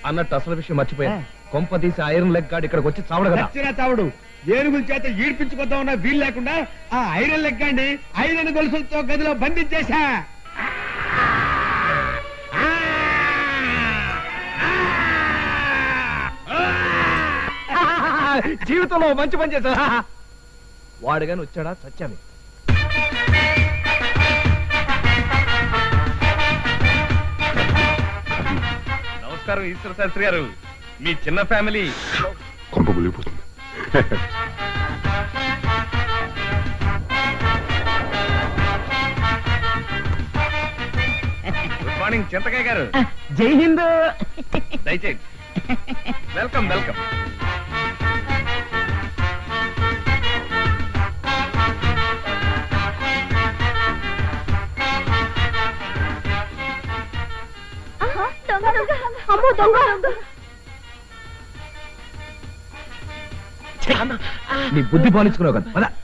అన్నట్టు అసలు విషయం మర్చిపోయాను కొంప తీసి ఐరన్ లెగ్ గార్డ్ ఇక్కడికి వచ్చి చావడు కదా చచ్చిన చావుడు ఏనుగుల చేత ఈడ్పించుకొద్దాం ఉన్న వీలు లేకుండా ఆ ఐరన్ లెక్కండి ఐరన్ గొలుసులతో గదిలో బంధించేశా జీవితంలో మంచి పని చేశా వాడుగాని వచ్చాడా సత్యామి నమస్కారం ఈశ్వర శాస్త్రి గారు మీ చిన్న ఫ్యామిలీ కొంప మునిగిపోతుంది గుడ్ మార్నింగ్ చింతకాయ గారు జై హిందూ దయచేయండి వెల్కమ్ వెల్కమ్ దొంగ దొంగ అమ్మో దొంగ నీ బుద్ధి పాలించుకున్నావు కదా పద.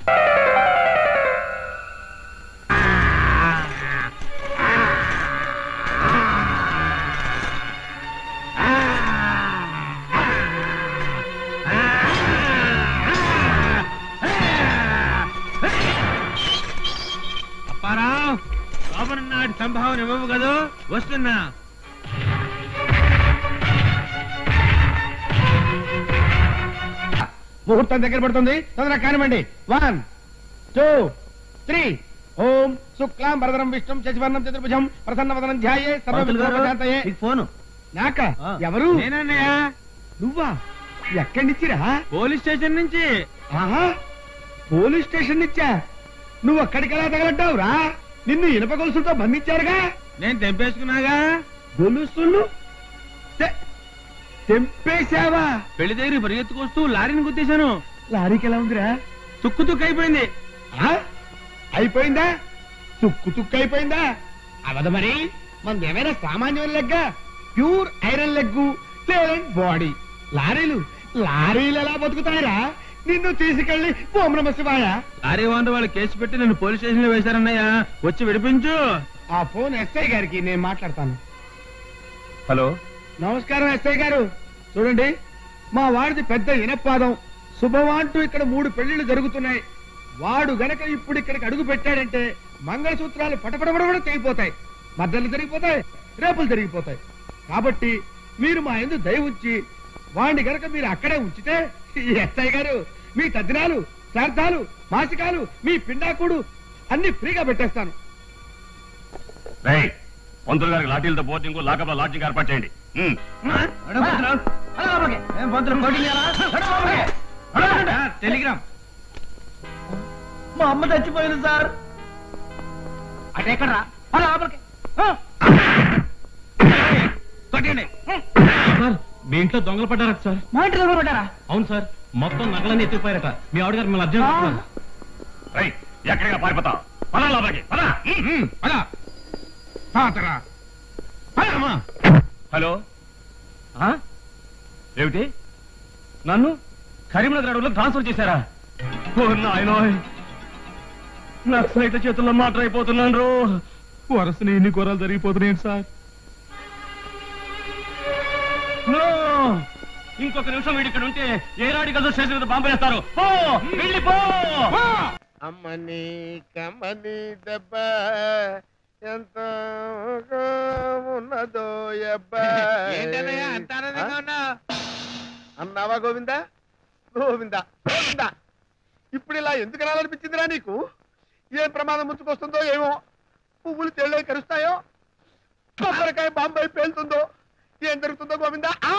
అప్పారావు నాటి సంభావన ఇవ్వవు కదా వస్తున్నా ముహూర్తం దగ్గర పడుతుంది తొందరగా కానివ్వండి వన్ టూ త్రీ ఓం శుక్లాం భరదరం విష్ణుం శశివర్ణం చతుర్భుజం ప్రసన్న వదనం ధ్యాయే సర్వశాంతయే ఫోను నాక ఆ. ఎవరు నేనన్నయ్య నువ్వా ఎక్కడి నుంచిరా పోలీస్ స్టేషన్ నుంచి ఆహా పోలీస్ స్టేషన్ నుంచా నువ్వు అక్కడికెలా తగలడ్డావురా నిన్ను ఇనుప గొలుసులతో బంధించారుగా నేను తెంపేసుకున్నాగా గొలుసులు తె- తెంపేశావా పెళ్లి దగ్గర పరిగెత్తుకొస్తూ లారీని గుద్దేశాను లారీకి ఎలా ఉందిరా తుక్కు తుక్కు అయిపోయింది ఆ? అయిపోయిందా తుక్కు తుక్కు అయిపోయిందా అవద మరి మనది ఏమైనా సామాన్యమైన లెగ్గ ప్యూర్ ఐరన్ లెగ్గు లేదంటే బాడీ లారీలు లారీలు ఎలా బతుకుతాయిరా నిన్ను తీసుకెళ్లి ఓం నమ శివాయ లారీ ఓనర్ వాళ్ళు కేసు పెట్టి నన్ను పోలీస్ స్టేషన్ లో వేశారన్నయ్య వచ్చి విడిపించు ఆ ఫోన్ ఎస్ఐ గారికి నేను మాట్లాడతాను హలో నమస్కారం ఎస్ఐ గారు చూడండి మా వాడిది పెద్ద ఇనపాదం శుభవాంటూ ఇక్కడ మూడు పెళ్లిళ్ళు జరుగుతున్నాయి వాడు గనక ఇప్పుడు ఇక్కడికి అడుగు పెట్టాడంటే మంగళసూత్రాలు పటపడబడబడ తెగిపోతాయి మద్దలు జరిగిపోతాయి రేపులు జరిగిపోతాయి కాబట్టి మీరు మా ఎందు దయ ఉంచి వాడిని గనక మీరు అక్కడే ఉంచితే ఈ ఎస్ఐ గారు మీ తద్దినాలు శ్రార్థాలు మాసికాలు మీ పిండాకుడు అన్ని ఫ్రీగా పెట్టేస్తాను పంతులు గారికి లాఠీలతో బోర్డింగ్ లాకప్ లాడ్జింగ్ ఏర్పాటు చేయండి ఉమ్. టెలిగ్రామ్ మా అమ్మ చచ్చిపోయింది సార్ అంటే ఎక్కడరా అలా లోపలికి ఆ. కొట్టండి సార్ మీ ఇంట్లో దొంగలు పడ్డారట సార్ మా ఇంటి దగ్గర కొట్టారా అవును సార్ మొత్తం నగలన్నీ ఎత్తిపోయారట మీ ఆవిడ గారు మిమ్మల్ని అర్జెంట్ రేయ్, ఎక్కడికి పారిపోతావు పదా లోపలికి పదా ఉమ్. అలా పాతరా పదమ్మా హలో ఆ? ఏమిటి నన్ను కరీంనగర్ అడవులో ట్రాన్స్ఫర్ చేశారా ఓ నాయనోయ్ నక్సలైట్ల చేతుల్లో మాట అయిపోతున్నాను రో వరసని ఎన్ని కూరలు జరిగిపోతున్నాయి సార్ నో ఇంకొక నిమిషం వీడి ఇక్కడ ఉంటే ఏ రాడి గదో స్టేషన్ మీద బాంబు వేస్తారు పో వెళ్ళిపో అమ్మని కమ్మని దెబ్బ ఎంత ఉన్నదో అబ్బా ఏంటన్నయ్య అంత ఆనందంగా ఉన్నావు అన్నావా గోవిందా గోవిందా గోవిందా ఇప్పుడు ఇలా ఎందుకు రాలనిపించిందిరా నీకు ఏం ప్రమాదం ముంచుకొస్తుందో ఏమో పువ్వులు తేళ్ళై కరుస్తాయో కొబ్బరికాయ బాంబై పేలుతుందో ఏం జరుగుతుందో గోవిందా ఆ?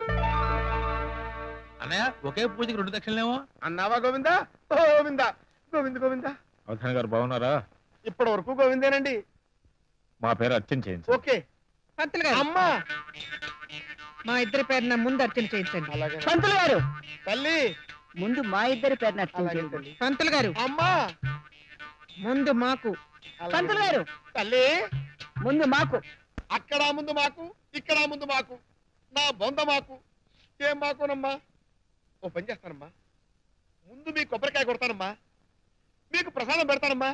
అన్నయ్య ఒకే పూజకి రెండు దక్షిణలేమో అన్నావా గోవిందా గోవిందా గోవింద గోవిందా అవధాని గారు బాగున్నారా ఇప్పటి వరకు గోవిందేనండి మా పేరు అర్చన చేయండి ఓకే పంతులు గారు అమ్మా మా ఇద్దరి పేరున ముందు అర్చన చేయించండి అలాగే పంతులు గారు తల్లి ముందు మా ఇద్దరి పేరున అర్చన అలాగే చేయించండి తల్లి. పంతులు గారు అమ్మా ముందు మాకు అలాగే. పంతులు గారు తల్లి ముందు మాకు అక్కడ ముందు మాకు ఇక్కడ ముందు మాకు నా బొంద మాకు ఏం మాకునమ్మా ఓ పని చేస్తానమ్మా ముందు మీ కొబ్బరికాయ కొడతానమ్మా మీకు ప్రసాదం పెడతానమ్మా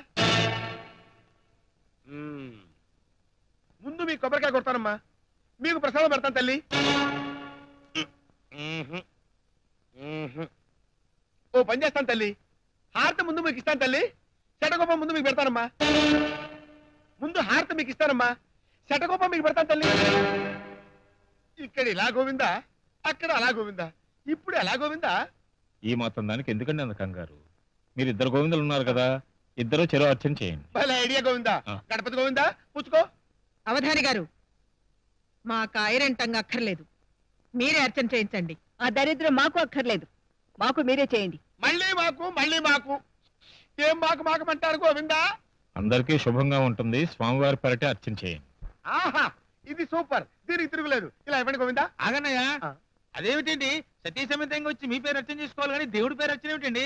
మ్మ్. ముందు మీ కొబ్బరికాయ కొడతానమ్మా మీకు ప్రసాదం పెడతాను తల్లి పని చేస్తాను తల్లి హారతి ముందు మీకు ఇస్తాను తల్లి శటకోపం ముందు మీకు పెడతానమ్మా ముందు హారతి మీకు ఇస్తానమ్మా శటకోపం మీకు పెడతాను తల్లి ఇక్కడ ఇలా గోవిందా అక్కడ అలా గోవిందా ఇప్పుడు ఎలా గోవిందా ఈ మాత్రం దానికి ఎందుకండి అంత కంగారు మీరు ఇద్దరు గోవిందలు ఉన్నారు కదా ఇద్దరు చెరో అర్చన చేయండి భలే ఐడియా గోవిందా ఆ. గణపతి గోవిందా పుచ్చుకో అవధాని గారు మాకు ఐరంటంగా అక్కర్లేదు మీరే అర్చన చేయించండి ఆ దరిద్రం మాకు అక్కర్లేదు మాకు మీరే చేయండి మళ్ళీ మాకు మళ్ళీ మాకు ఏం మాకు మాకమంటారు గోవిందా అందరికీ శుభంగా ఉంటుంది స్వామివారి పెరటే అర్చన చేయండి ఆహా ఇది సూపర్ దీనికి తిరుగులేదు ఇలా ఇవ్వండి గోవిందా ఆగన్నయ్య ఆ. అదేమిటండి సతీ సమేతంగా వచ్చి మీ పేరు అర్చన చేసుకోవాలి కానీ దేవుడి పేరు అర్చన ఏమిటండి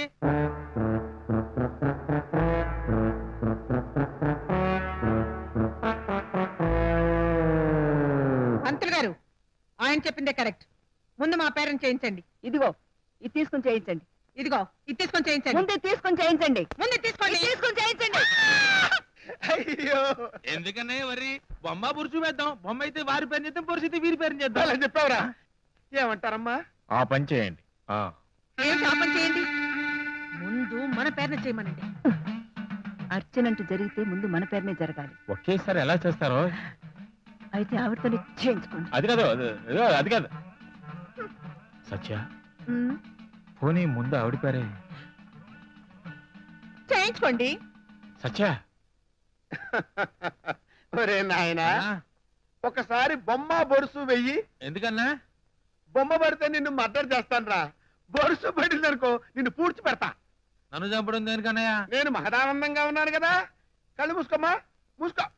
పంతులు గారు ఆయన చెప్పిందే కరెక్ట్ ముందు మా పేరెంట్ చేయించండి ఇదిగో ఇది తీసుకుని చేయించండి ఇదిగో ఇది తీసుకొని చేయించండి ముందే తీసుకుని చేయించండి ముందు తీసుకోండి తీసుకుని చేయించండి అయ్యో ఎందుకన్నయ్య వరి బొమ్మ పురుషు వేద్దాం బొమ్మ అయితే వారి పేరు చేద్దాం పురుషు అయితే వీరి పేరు చేద్దాం అలా చెప్పావురా ఏమంటారమ్మా ఆ పని చేయండి ఆ ఏం పాపం చేయండి ముందు మన పేరున చేయమనండి అర్చనంటూ జరిగితే ముందు మన పేరునే జరగాలి ఒకేసారి ఎలా చేస్తారో అయితే ఆవిడతోనే చేయించుకోండి అది కాదు అది- ఏదో అది కాదు సత్య ఉమ్, పోనీ ముందు ఆవిడ పేరే చేయించుకోండి సత్య ఒరే నాయనా ఒకసారి బొమ్మ బొరుసు వెయ్యి ఎందుకన్నా బొమ్మ పడితే నిన్ను మర్డర్ చేస్తాను రా బొరుసు పడిందనుకో నిన్ను పూడ్చి పెడతా నన్ను చంపడం దేనికన్నయ్య నేను మహదానందంగా ఉన్నాను కదా కళ్ళు మూసుకోమ్మా మూసుకో